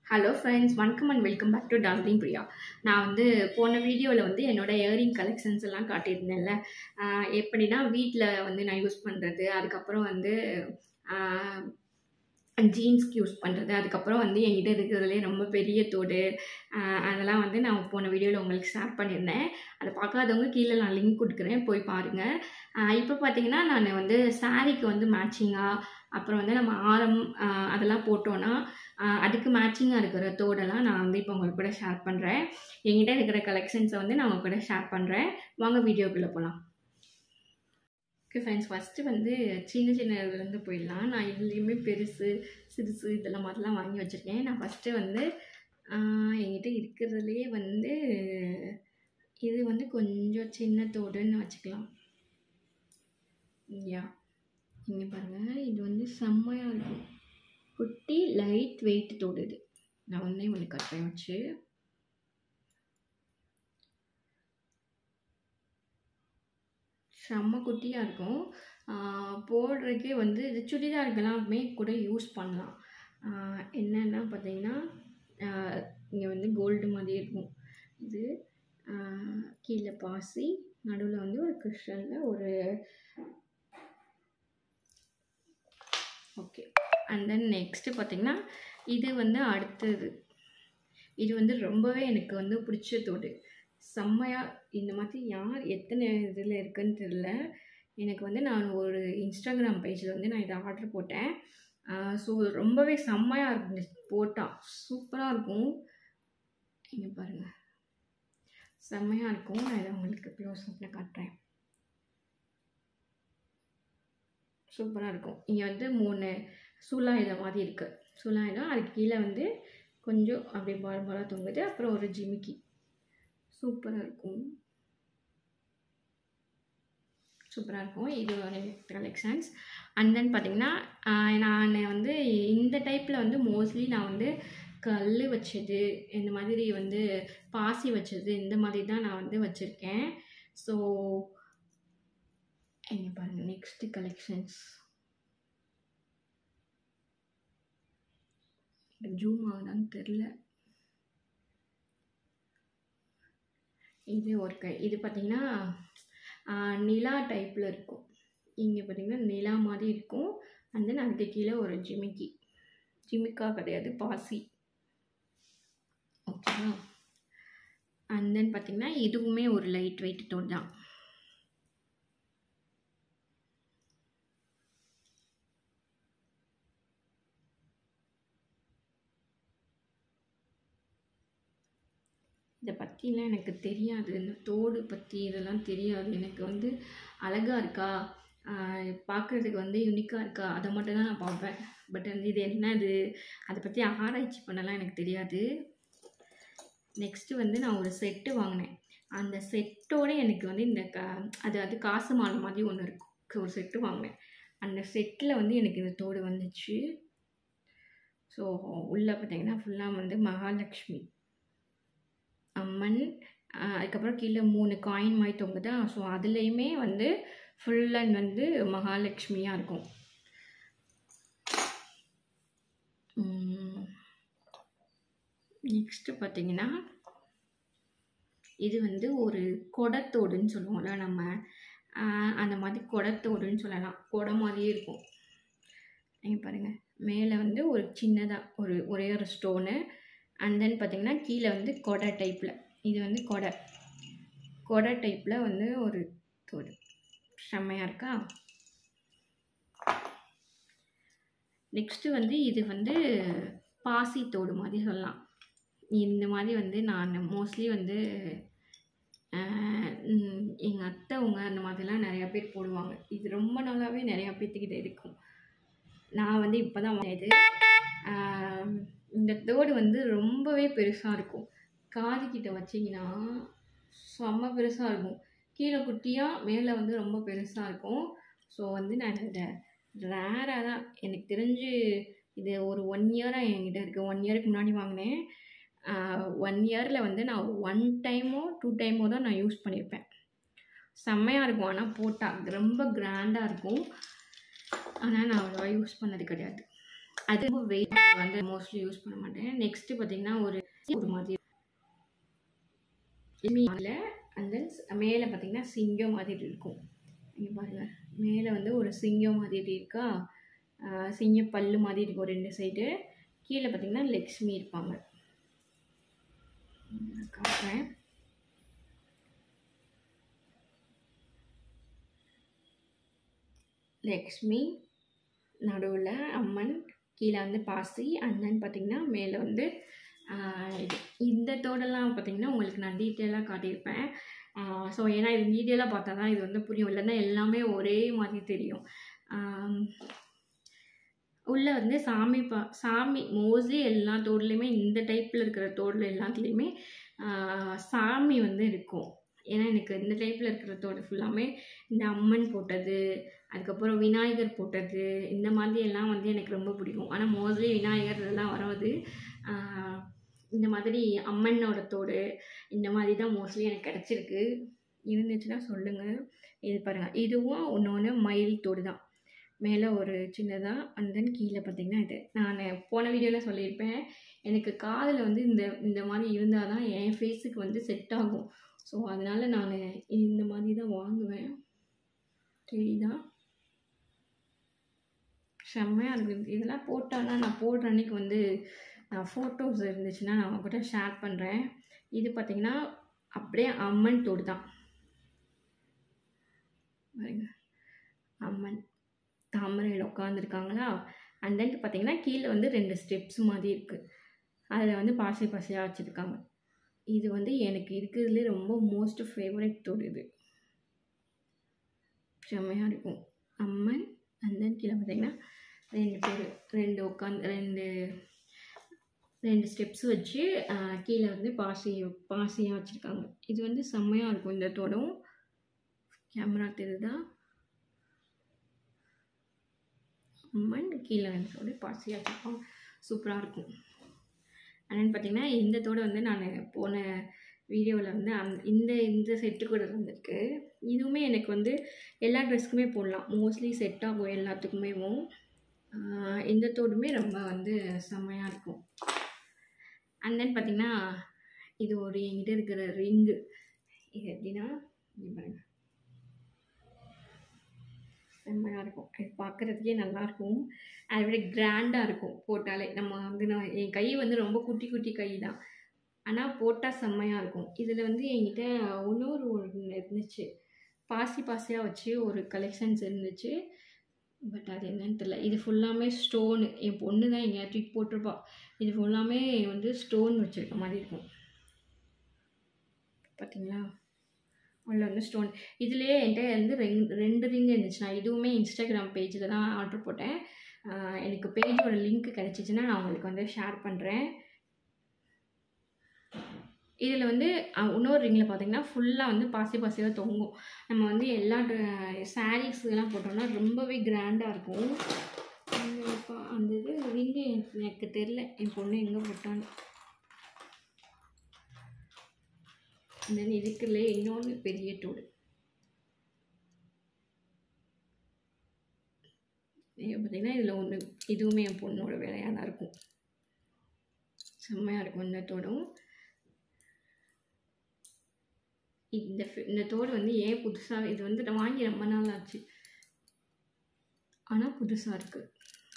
hello friends வணக்கம் and welcome back to darling Priya நான் வந்து போன வீடியோவில் வந்து என்னோட இயரிங் கலெக்ஷன்ஸ் எல்லாம் காட்டியிருந்தேன்ல ஆஹ் எப்படின்னா வீட்டில் வந்து நான் யூஸ் பண்ணுறது அதுக்கப்புறம் வந்து ஜீன்ஸ்க்கு யூஸ் பண்ணுறது அதுக்கப்புறம் வந்து என்கிட்ட இருக்கிறதுலே ரொம்ப பெரிய தோடு ஆஹ் அதெல்லாம் வந்து நான் போன வீடியோவில் உங்களுக்கு ஷேர் பண்ணியிருந்தேன் அதை பார்க்காதவங்க கீழே நான் லிங்க் கொடுக்குறேன் போய் பாருங்கள் இப்போ பார்த்தீங்கன்னா நான் வந்து சாரீக்கு வந்து மேட்சிங்காக அப்புறம் வந்து நம்ம ஆரம் ஆஹ் அதெல்லாம் போட்டோன்னா ஆஹ் அதுக்கு மேட்சிங்காக இருக்கிற தோடெல்லாம் நான் வந்து இப்போ உங்களுக்கு கூட ஷேர் பண்ணுறேன் என்கிட்ட இருக்கிற கலெக்ஷன்ஸை வந்து நான் உங்க கூட ஷேர் பண்ணுறேன் வாங்க வீடியோக்குள்ளே போகலாம் ஓகே ஃப்ரெண்ட்ஸ் ஃபஸ்ட்டு வந்து சின்ன சின்ன இதுலேருந்து போயிடலாம் நான் இதுலேயுமே பெருசு சிறுசு இதெல்லாம் மாதிரிலாம் வாங்கி வச்சுருக்கேன் நான் ஃபஸ்ட்டு வந்து ஆஹ் என்கிட்ட இருக்கிறதுலே வந்து இது வந்து கொஞ்சம் சின்ன தோடுன்னு வச்சுக்கலாம் யா இங்கே பாருங்கள் இது வந்து செம்மையாக இருக்கும் குட்டி லைட் வெயிட் தோடு இது நான் ஒன்றே ஒன்று கட்டுறேன் வச்சு செம்ம குட்டியாக இருக்கும் ஆஹ் போடுறதுக்கே வந்து இது சுடிதாருக்கெல்லாமே கூட யூஸ் பண்ணலாம் ஆஹ் என்னென்னா பார்த்தீங்கன்னா இங்கே வந்து கோல்டு மாதிரி இருக்கும் இது ஆஹ் கீழே பாசி நடுவில் வந்து ஒரு கிறிஸ்டலில் ஒரு ஓகே அண்ட் தென் நெக்ஸ்ட்டு பார்த்தீங்கன்னா இது வந்து அடுத்தது இது வந்து ரொம்பவே எனக்கு வந்து பிடிச்ச தோடு செம்மையாக இந்த மாதிரி யார் எத்தனை இதில் இருக்குன்னு தெரில எனக்கு வந்து நான் ஒரு இன்ஸ்டாகிராம் பேஜில் வந்து நான் இதை ஆர்டர் போட்டேன் ஸோ ரொம்பவே செம்மையாக இருக்கும் போட்டால் சூப்பராக இருக்கும் இங்கே பாருங்கள் செம்மையாக இருக்கும் நான் இதை உங்களுக்கு க்ளோஸ் அப்பில் காட்டுறேன் சூப்பராக இருக்கும் இங்கே வந்து மூணு சூலாயுதம் மாதிரி இருக்குது சூலாயுதம் அதுக்கு கீழே வந்து கொஞ்சம் அப்படியே பால் பாலாக தொங்குது அப்புறம் ஒரு ஜிமிக்கி சூப்பராக இருக்கும் சூப்பராக இருக்கும் இது ஒரு கலெக்ஷன்ஸ் அண்ட் தென் பார்த்திங்கன்னா நான் வந்து இந்த டைப்பில் வந்து மோஸ்ட்லி நான் வந்து கல் வச்சது இந்த மாதிரி வந்து பாசி வச்சது இந்த மாதிரி தான் நான் வந்து வச்சுருக்கேன் ஸோ இங்கே பாருங்கள் நெக்ஸ்ட்டு கலெக்ஷன்ஸ் ஜூம் ஆகுதான்னு தெரில இது ஒரு க இது பார்த்திங்கன்னா நிலா டைப்பில் இருக்கும் இங்கே பார்த்திங்கன்னா நிலா மாதிரி இருக்கும் அண்ட் தென் அதுக்கு கீழே ஒரு ஜிமிக்கி ஜிமிக்கா கிடையாது பாசி ஓகேவா அண்ட் தென் பார்த்திங்கன்னா இதுவுமே ஒரு லைட் வெயிட் தோடு தான் இதை பற்றிலாம் எனக்கு தெரியாது இந்த தோடு பற்றி இதெல்லாம் தெரியாது எனக்கு வந்து அழகாக இருக்கா பார்க்குறதுக்கு வந்து யூனிக்காக இருக்கா அதை மட்டும் தான் நான் பார்ப்பேன் பட் வந்து இது என்னது அதை பற்றி ஆராய்ச்சி பண்ணலாம் எனக்கு தெரியாது நெக்ஸ்ட்டு வந்து நான் ஒரு செட்டு வாங்கினேன் அந்த செட்டோடு எனக்கு வந்து இந்த க அது அது காசு மாலை மாதிரி ஒன்று இருக்கும் ஒரு செட்டு வாங்கினேன் அந்த செட்டில் வந்து எனக்கு இந்த தோடு வந்துச்சு ஸோ உள்ளே பார்த்தீங்கன்னா ஃபுல்லாக வந்து மகாலட்சுமி அம்மன் அதுக்கப்புறம் கீழே மூணு காயின் மாதிரி தொங்குதா ஸோ அதுலேயுமே வந்து ஃபுல் அண்ட் வந்து மகாலட்சுமியாக இருக்கும் நெக்ஸ்ட்டு பார்த்தீங்கன்னா இது வந்து ஒரு கொடத்தோடுன்னு சொல்லுவோம்ல நம்ம அந்த மாதிரி கொடத்தோடுன்னு சொல்லலாம் கொடை மாதிரியே இருக்கும் நீங்கள் பாருங்கள் மேலே வந்து ஒரு சின்னதாக ஒரு ஒரே ஒரு ஸ்டோனு அண்ட் தென் பார்த்திங்கன்னா கீழே வந்து கொடை டைப்பில் இது வந்து கொடை கொடை டைப்பில் வந்து ஒரு தோடு செம்மையாக இருக்கா நெக்ஸ்ட்டு வந்து இது வந்து பாசி தோடு மாதிரி சொல்லலாம் இந்த மாதிரி வந்து நான் மோஸ்ட்லி வந்து எங்கள் அத்தை அவங்க அந்த மாதிரிலாம் நிறையா பேர் போடுவாங்க இது ரொம்ப நாளாகவே நிறையா பேர்த்துக்கிட்ட இருக்கும் நான் வந்து இப்போ தான் இது இந்த தோடு வந்து ரொம்பவே பெருசாக இருக்கும் காது கிட்ட வச்சிங்கன்னா செம்ம பெருசாக இருக்கும் கீழே குட்டியாக மேலே வந்து ரொம்ப பெருசாக இருக்கும் ஸோ வந்து நான் இதை ரேராக தான் எனக்கு தெரிஞ்சு இது ஒரு ஒன் இயராக என்கிட்ட இருக்குது ஒன் இயருக்கு முன்னாடி வாங்கினேன் ஒன் இயரில் வந்து நான் ஒன் டைமோ டூ டைமோ தான் நான் யூஸ் பண்ணியிருப்பேன் செம்மையாக இருக்கும் ஆனால் போட்டால் ரொம்ப கிராண்டாக இருக்கும் ஆனால் நான் அவ்வளோவா யூஸ் பண்ணது கிடையாது அது ரொம்ப வெயிட் வந்து மோஸ்ட்லி யூஸ் பண்ண மாட்டேன் நெக்ஸ்ட்டு பார்த்தீங்கன்னா ஒரு ஒரு மாதிரி அதில் அண்ட் தென் மேலே பார்த்தீங்கன்னா சிங்கம் மாதிரி இருக்கும் இங்கே பாருங்கள் மேலே வந்து ஒரு சிங்கம் மாதிரி இருக்கா ஆஹ் சிங்க பல்லு மாதிரி இருக்கும் ரெண்டு சைடு கீழே பார்த்தீங்கன்னா லக்ஷ்மி இருப்பாங்க நான் காட்டுறேன் லக்ஷ்மி நடுவில் அம்மன் கீழே வந்து பாசி அண்ணன் பார்த்தீங்கன்னா மேலே வந்து ஆஹ் இது இந்த தோடெல்லாம் பார்த்தீங்கன்னா உங்களுக்கு நான் டீட்டெயிலாக காட்டியிருப்பேன் ஸோ ஏன்னா இது டீட்டெயிலாக பார்த்தா தான் இது வந்து புரியும் இல்லைன்னா எல்லாமே ஒரே மாதிரி தெரியும் ஆம், உள்ள வந்து சாமி பா சாமி மோஸ்ட்லி எல்லா தோடுலையுமே இந்த டைப்பில் இருக்கிற தோடில் எல்லாத்துலேயுமே ஆஹ், சாமி வந்து இருக்கும் ஏன்னா எனக்கு இந்த டைப்பில் இருக்கிற தோடு ஃபுல்லாமே இந்த அம்மன் போட்டது அதுக்கப்புறம் விநாயகர் போட்டது இந்த மாதிரி எல்லாம் வந்து எனக்கு ரொம்ப பிடிக்கும் ஆனால் மோஸ்ட்லி விநாயகர் இதெல்லாம் வராது ஆஹ், இந்த மாதிரி அம்மனோட தோடு இந்த மாதிரி தான் மோஸ்ட்லி எனக்கு கிடச்சிருக்கு இருந்துச்சுன்னா சொல்லுங்கள் இது பாருங்கள் இதுவும் ஒன்று ஒன்று மயில் தோடு தான் மேலே ஒரு சின்னதாக அண்ட் தென் கீழே பார்த்தீங்கன்னா இது நான் போன வீடியோவில் சொல்லியிருப்பேன் எனக்கு காதில் வந்து இந்த இந்த மாதிரி இருந்தால் தான் என் ஃபேஸுக்கு வந்து செட் ஆகும் ஸோ அதனால் நான் இந்த மாதிரி தான் வாங்குவேன் தெரியுதா செம்மையாக இருக்குது இதெல்லாம் போட்டானா நான் போடுற அன்னைக்கு வந்து நான் ஃபோட்டோஸ் இருந்துச்சுன்னா நான் உங்ககிட்ட ஷேர் பண்ணுறேன் இது பார்த்தீங்கன்னா அப்படியே அம்மன் தோடு தான் பாருங்க அம்மன் தாமரையில் உட்காந்துருக்காங்களா அண்ட் தென் பார்த்தீங்கன்னா கீழே வந்து ரெண்டு ஸ்டெப்ஸ் மாதிரி இருக்குது அதில் வந்து பாசி பாசியாக வச்சுருக்காங்க இது வந்து எனக்கு இருக்கிறதுலே ரொம்ப மோஸ்ட் ஃபேவரட் தோடு இது செம்மையாக இருக்கும் அம்மன் அண்ட் தென் கீழே பார்த்தீங்கன்னா ரெண்டு பேர் ரெண்டு உட்காந்து ரெண்டு ரெண்டு ஸ்டெப்ஸ் வச்சு ஆஹ், கீழே வந்து பாசி பாசியாக வச்சுருக்காங்க இது வந்து செம்மையாக இருக்கும் இந்த தோடும் கேமரா தெரியுதா அம்மன் கீழே வந்து தோடு பாசியாக வச்சுருப்பாங்க சூப்பராக இருக்கும் அண்ட் பார்த்தீங்கன்னா இந்த தோடு வந்து நான் போன வீடியோவில் வந்து அந் இந்த இந்த செட்டு கூட இருந்திருக்கு இதுவுமே எனக்கு வந்து எல்லா ட்ரெஸ்க்குமே போடலாம் மோஸ்ட்லி செட் ஆகும் எல்லாத்துக்குமேவும் ஆஹ் இந்த தோடுமே ரொம்ப வந்து செம்மையாக இருக்கும் அண்ட் தென் பார்த்தீங்கன்னா இது ஒரு என்கிட்ட இருக்கிற ரிங்கு இது எப்படின்னா இங்க பாருங்க செம்மையாக இருக்கும் இது பார்க்குறதுக்கே நல்லாயிருக்கும் அதை விட கிராண்டாக இருக்கும் போட்டாலே நம்ம வந்து நான் என் கை வந்து ரொம்ப குட்டி குட்டி கை தான் ஆனால் போட்டால் செம்மையாக இருக்கும் இதில் வந்து என்கிட்ட இன்னொரு ஒன்று இருந்துச்சு பாசி பாசியாக வச்சு ஒரு கலெக்ஷன்ஸ் இருந்துச்சு பட் அது என்னன்னு தெரியல இது ஃபுல்லாமே ஸ்டோனு என் பொண்ணு தான் எங்கேயா தூக்கி போட்டிருப்பா இது ஃபுல்லாமே வந்து ஸ்டோன் வச்சுருக்க மாதிரி இருக்கும் பார்த்தீங்களா உள்ள வந்து ஸ்டோன் இதுலேயே என்கிட்ட வந்து ரெண்டு ரெண்டு ரிங் இருந்துச்சு நான் இதுவுமே இன்ஸ்டாகிராம் பேஜில் தான் ஆர்டர் போட்டேன் ஆஹ் எனக்கு பேஜோட லிங்க் கிடச்சிச்சின்னா நான் உங்களுக்கு வந்து ஷேர் பண்ணுறேன் இதில் வந்து அஹ், இன்னொரு ரிங்கில் பார்த்தீங்கன்னா ஃபுல்லாக வந்து பாசி பாசியாக தொங்கும் நம்ம வந்து எல்லா சாரீஸ்லாம் போட்டோம்னா ரொம்பவே கிராண்டாக இருக்கும் இங்க இப்ப அந்த இது ரிங்கு எனக்கு தெரில என் பொண்ணு எங்கே போட்டான்னு தென் இதுக்குள்ளே இன்னொன்று பெரிய தோடு இங்கே பார்த்தீங்கன்னா இதில் ஒன்று இதுவுமே என் பொண்ணோட வேலையாக தான் இருக்கும் செம்மையாக இருக்கும் இந்த தோடும் இந்த ஃபி- இந்த தோடு வந்து ஏன் புதுசாக இது வந்து நான் வாங்கி ரொம்ப நாள் ஆச்சு ஆனால் புதுசாக இருக்குது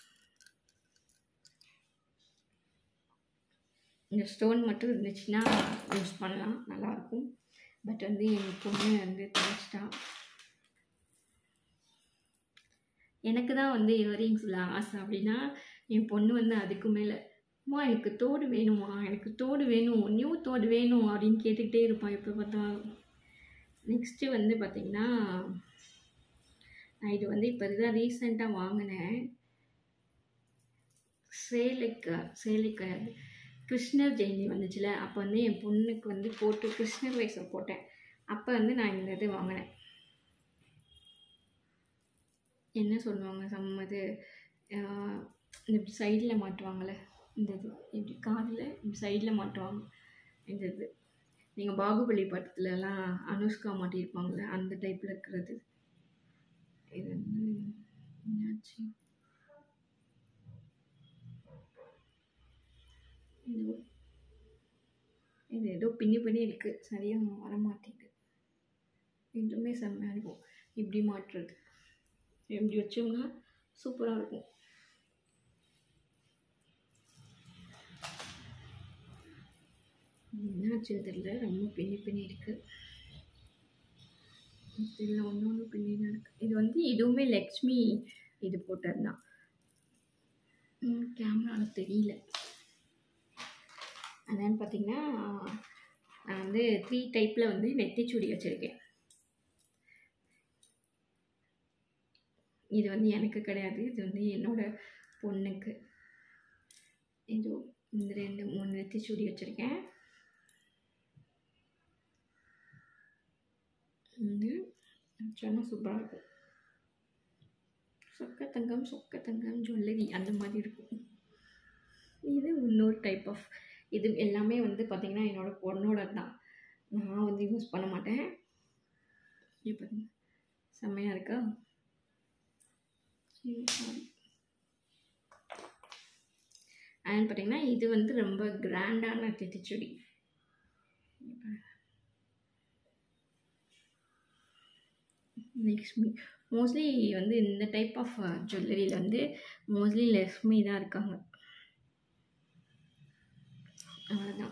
இந்த ஸ்டோன் மட்டும் இருந்துச்சுன்னா யூஸ் பண்ணலாம் நல்லாயிருக்கும் பட் வந்து என் பொண்ணு வந்து தொலைச்சிட்டா எனக்கு தான் வந்து இயரிங்ஸில் ஆசை அப்படின்னா என் பொண்ணு வந்து அதுக்கு மேலே அம்மா எனக்கு தோடு வேணுமா எனக்கு தோடு வேணும் நியூ தோடு வேணும் அப்படின்னு கேட்டுக்கிட்டே இருப்பான் எப்போ பார்த்தாலும் நெக்ஸ்ட்டு வந்து பார்த்திங்கன்னா நான் இது வந்து இப்போ இதுதான் ரீசெண்டாக வாங்கினேன் சேலைக்கு சேலைக்கு கிருஷ்ணர் ஜெயந்தி வந்துச்சுல அப்போ வந்து என் பொண்ணுக்கு வந்து போட்டு கிருஷ்ணர் வேஷம் போட்டேன் அப்போ வந்து நான் இந்த இது வாங்கினேன் என்ன சொல்லுவாங்க சம்ம இது ஆஹ், இந்த இப்படி சைடில் மாட்டுவாங்கள்ல இந்த இது இப்படி காதில் இப்படி சைடில் மாட்டுவாங்க இந்த இது நீங்கள் பாகுபலி படத்துலலாம் அனுஷ்கா மாட்டியிருப்பாங்கள்ல அந்த டைப்பில் இருக்கிறது இது வந்து என்னாச்சு இது இது ஏதோ பின்னி பின்னி இருக்குது சரியாக வர மாட்டேங்குது இதுவுமே செம்மையாக இருக்கும் இப்படி மாட்டுறது இப்படி வச்சோம்னா சூப்பராக இருக்கும் என்னாச்சுன்னு தெரியல ரொம்ப பின்னி பின்னி இருக்குது இதில் ஒன்று ஒன்று பின்னி தான் இருக்குது இது வந்து இதுவுமே லக்ஷ்மி இது போட்டது தான் கேமராவில் தெரியல என்னன்னு பார்த்தீங்கன்னா நான் வந்து த்ரீ டைப்பில் வந்து நெத்திச்சுடி வச்சுருக்கேன் இது வந்து எனக்கு கிடையாது இது வந்து என்னோட பொண்ணுக்கு இது இந்த ரெண்டு மூணு நெத்திச்சுடி வச்சுருக்கேன் வந்து வச்சோன்னா சூப்பராக இருக்கும் சொக்க தங்கம் சொக்க தங்கம் ஜுவல்லரி அந்த மாதிரி இருக்கும் இது இன்னொரு டைப் ஆஃப் இது எல்லாமே வந்து பார்த்திங்கன்னா என்னோட பொண்ணோட தான் நான் வந்து யூஸ் பண்ண மாட்டேன் இப்போ செம்மையாக இருக்கா சாரி அண்ட் பார்த்திங்கன்னா இது வந்து ரொம்ப கிராண்டான தித்திச்சுடி லக்ஷ்மி மோஸ்ட்லி வந்து இந்த டைப் ஆஃப் ஜுவல்லரியில் வந்து மோஸ்ட்லி லக்ஷ்மி தான் இருக்காங்க அவ்வளோதான்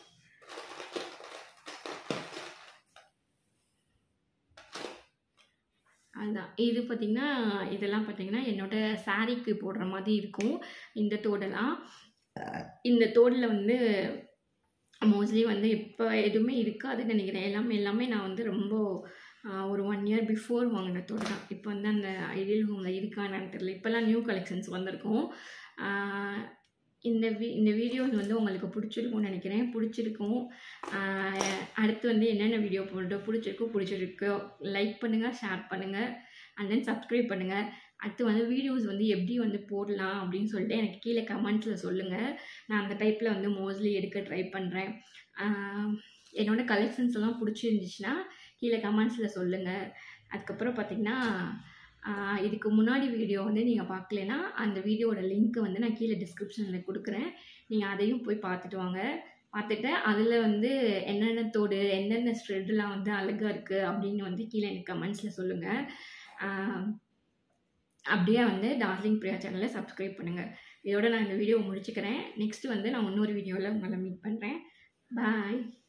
அதுதான் இது பார்த்திங்கன்னா இதெல்லாம் பார்த்திங்கன்னா என்னோடய சாரீக்கு போடுற மாதிரி இருக்கும் இந்த தோடெல்லாம் இந்த தோடில் வந்து மோஸ்ட்லி வந்து இப்போ எதுவுமே இருக்காதுன்னு நினைக்கிறேன் எல்லாமே எல்லாமே நான் வந்து ரொம்ப ஒரு ஒன் இயர் பிஃபோர் வாங்கின தோடு தான் இப்போ வந்து அந்த ஐடியல் ஹோமில் இருக்கான்னு தெரியல இப்போல்லாம் நியூ கலெக்ஷன்ஸ் வந்திருக்கும் இந்த வீ இந்த வீடியோஸ் வந்து உங்களுக்கு பிடிச்சிருக்கும்னு நினைக்கிறேன் பிடிச்சிருக்கும் அடுத்து வந்து என்னென்ன வீடியோ போட்டு பிடிச்சிருக்கோ பிடிச்சிருக்கோ லைக் பண்ணுங்கள் ஷேர் பண்ணுங்கள் அண்ட் தென் சப்ஸ்கிரைப் பண்ணுங்கள் அடுத்து வந்து வீடியோஸ் வந்து எப்படி வந்து போடலாம் அப்படின்னு சொல்லிட்டு எனக்கு கீழே கமெண்ட்ஸில் சொல்லுங்கள் நான் அந்த டைப்பில் வந்து மோஸ்ட்லி எடுக்க ட்ரை பண்ணுறேன் என்னோடய கலெக்ஷன்ஸ் எல்லாம் பிடிச்சிருந்துச்சுன்னா கீழே கமெண்ட்ஸில் சொல்லுங்கள் அதுக்கப்புறம் பார்த்திங்கன்னா இதுக்கு முன்னாடி வீடியோ வந்து நீங்கள் பார்க்கலனா அந்த வீடியோவோட லிங்க்கை வந்து நான் கீழே டிஸ்கிரிப்ஷனில் கொடுக்குறேன் நீங்கள் அதையும் போய் பார்த்துட்டு வாங்க பார்த்துட்டு அதில் வந்து என்னென்ன தோடு என்னென்ன ஸ்ட்ரெட்லாம் வந்து அழகாக இருக்குது அப்படின்னு வந்து கீழே எனக்கு கமெண்ட்ஸில் சொல்லுங்கள் அப்படியே வந்து டார்லிங் பிரியா சேனலை சப்ஸ்கிரைப் பண்ணுங்கள் இதோட நான் இந்த வீடியோவை முடிச்சுக்கிறேன் நெக்ஸ்ட்டு வந்து நான் இன்னொரு வீடியோவில் உங்களை மீட் பண்ணுறேன் பாய்